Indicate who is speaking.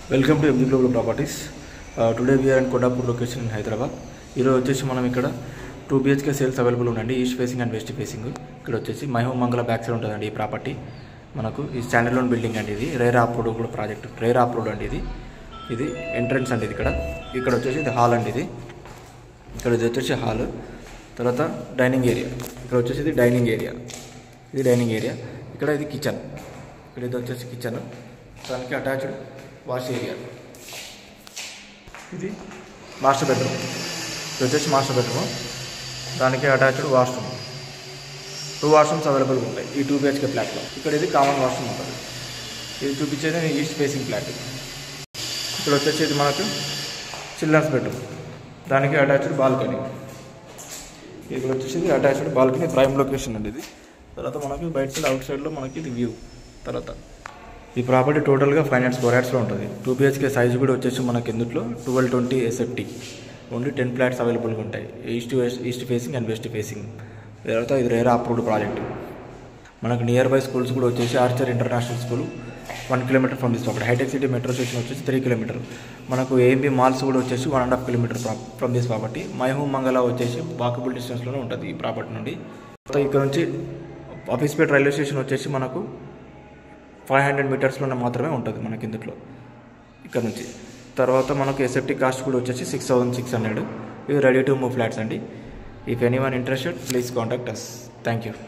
Speaker 1: welcome to MG global properties today we are and Kondapur location in Hyderabad ఈరోజు వచ్చేసి మనం ఇక్కడ టూ బిహెచ్కే సేల్స్ అవైలబుల్ ఉందండి east facing and west facing ఇక్కడ వచ్చేసి మహబూబ్ మంగళ బ్యాక్ సైడ్ ఉంటుందండి ఈ ప్రాపర్టీ మనకు ఈ స్టాండర్డ్ లోన్ బిల్డింగ్ అండి ఇది రేర్ అప్రూడ్ కూడా ప్రాజెక్ట్ రేర్ అప్రూడ్ అండి ఇది ఇది ఎంట్రన్స్ అండి ఇది ఇక్కడ ఇక్కడ వచ్చేసి ఇది హాల్ అండి ఇది ఇక్కడ ఇది వచ్చేసి హాల్ తర్వాత డైనింగ్ ఏరియా ఇక్కడ వచ్చేసి ఇది డైనింగ్ ఏరియా ఇది డైనింగ్ ఏరియా ఇక్కడ ఇది కిచెన్ ఇక్కడ ఇది వచ్చేసి కిచెన్ దానికి అటాచ్డ్ వాష్ ఏరియా ఇది మాస్టర్ బెడ్రూమ్ ఇది వచ్చేసి మాస్టర్ బెడ్రూమ్ దానికి attached washroom two washrooms available ఉంటాయి ఈ టూ బిహెచ్కే ఫ్లాట్లో ఇక్కడ ఇది కామన్ వాష్రూమ్ ఉంటుంది ఇది చూపించేది ఈస్ట్ ఫేసింగ్ ఫ్లాట్ ఇక్కడ వచ్చేసి ఇది మనకు చిల్డ్రన్స్ బెడ్రూమ్ దానికి అటాచ్డ్ బాల్కనీ ఇక్కడ వచ్చేసి ఇది అటాచ్డ్ బాల్కనీ ప్రైమ్ లొకేషన్ అండి ఇది తర్వాత మనకి బయట సైడ్ అవుట్ సైడ్లో మనకి ఇది వ్యూ తర్వాత ఈ ప్రాపర్టీ టోటల్గా ఫైవ్ హండ్రెడ్ స్క్వేర్ యార్డ్స్లో ఉంటుంది టూ బిహెచ్కే సైజ్ కూడా వచ్చేసి మనకి ఇందులో twelve twenty SFT only ten flats అవైలబుల్గా ఉంటాయి east west east facing and west facing తర్వాత ఇది రేరా అప్రూవ్డ్ ప్రాజెక్ట్ మనకు నియర్ బై స్కూల్స్ కూడా వచ్చేసి Archer International School one kilometre from this property Hitech City metro station వచ్చేసి three kilometre మనకు AMB malls కూడా వచ్చేసి one and half kilometre from this property My Home Mangala వచ్చేసి వాకబుల్ డిస్టెన్స్లోనే ఉంటుంది ఈ ప్రాపర్టీ నుండి తర్వాత ఇక్కడ నుంచి ఆఫీస్పేట్ రైల్వే స్టేషన్ వచ్చేసి మనకు ఫైవ్ హండ్రెడ్ మీటర్స్లోనే మాత్రమే ఉంటుంది మనకి ఇందులో ఇక్కడ నుంచి తర్వాత మనకు ఎస్ఎఫ్టీ కాస్ట్ కూడా వచ్చేసి సిక్స్ థౌసండ్ సిక్స్ హండ్రెడ్ ఇవి రెడీ టు మూవ్ ఫ్లాట్స్ అండి if anyone interested please contact us thank you